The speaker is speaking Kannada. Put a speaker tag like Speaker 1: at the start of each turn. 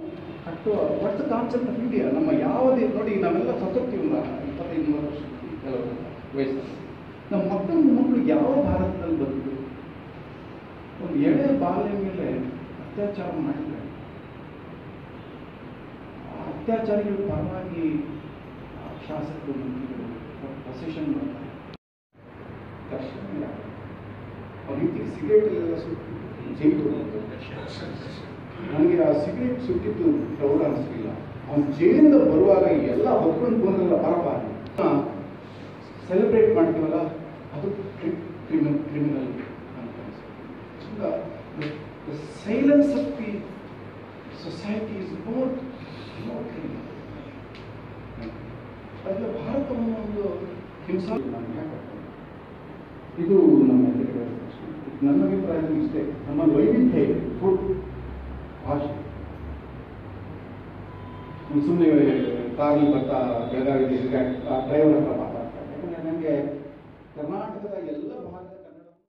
Speaker 1: ಕಟ್ಟುವ ವಾಟ್ಸ್ ಕಾನ್ಸೆಪ್ಟ್ ಆಫ್ ಇಂಡಿಯಾ ನಮ್ಮ ಯಾವುದೇ ನೋಡಿ ನಾವೆಲ್ಲ ಸತ್ತೋಗ್ತೀವಲ್ಲ ಇಪ್ಪತ್ತೈದು ಮೂವತ್ತು ವರ್ಷ ಕೆಲವರು ವಯಸ್ಸಲ್ಲಿ ನಮ್ಮ ಮಕ್ಕಳು ಮಕ್ಕಳು ಯಾವ ಭಾರತದಲ್ಲಿ ಬದುಕಿದ್ರು ಒಂದು ಎಳೆ ಬಾಲ್ಯ ಮೇಲೆ ಅತ್ಯಾಚಾರ ಮಾಡಿದ್ರೆ ಆ ಅತ್ಯಾಚಾರಿಗಳ ಪರವಾಗಿ ಆ ಶಾಸಕರು ಮಂತ್ರಿಗಳು ಪೊಸಿಷನ್ ಮಾಡ್ತಾರೆ ದರ್ಶನ ಯಾರು? ಅವ್ರ ರೀತಿ ಸಿಗರೇಟ್ ಎಲ್ಲ ಸುಟ್ಟು ನನಗೆ ಆ ಸಿಗರೇಟ್ ಸುಟ್ಟಿದ್ದು ಪ್ರೌಢ ಅನಿಸ್ಲಿಲ್ಲ ಅವ್ನು ಜೈಲಿಂದ ಬರುವಾಗ ಎಲ್ಲ ಹೊತ್ಕೊಂಡು ಬಂದ್ರಲ್ಲ ಬರಬಾರ ಸೆಲೆಬ್ರೇಟ್ ಮಾಡ್ತೀವಲ್ಲ ಅದು ಕ್ರಿಮಿನಲ್ ಕ್ರಿಮಿನಲ್ ಅಂತ silence of the society is more more criminal ಅದನ್ನ ಭಾರತವನ್ನು ಒಂದು ಹಿಂಸಾ ನಾನು ಯಾಕೆ ಹೇಳ್ತೇನೆ? ಇದು ನಮ್ಮ ಎದುರುಗಡೆ ಇರೋ ಪ್ರಶ್ನೆ ನನ್ನ ಅಭಿಪ್ರಾಯದಲ್ಲಿ ಇಷ್ಟೇ ನಮ್ಮ ವೈವಿಧ್ಯ ಇದೆ ಫುಡ್ ಭಾಷೆ ಸುಮ್ಮನೆ ಕಾರಲ್ಲಿ ಬರ್ತಾ ಬೆಳಗಾವಿಯಲ್ಲಿ ಡ್ರೈವರ್ ಹತ್ರ ಮಾತಾಡ್ತಾರೆ ಯಾಕಂದ್ರೆ ನನಗೆ ಕರ್ನಾಟಕದ ಎಲ್ಲ ಭಾಗ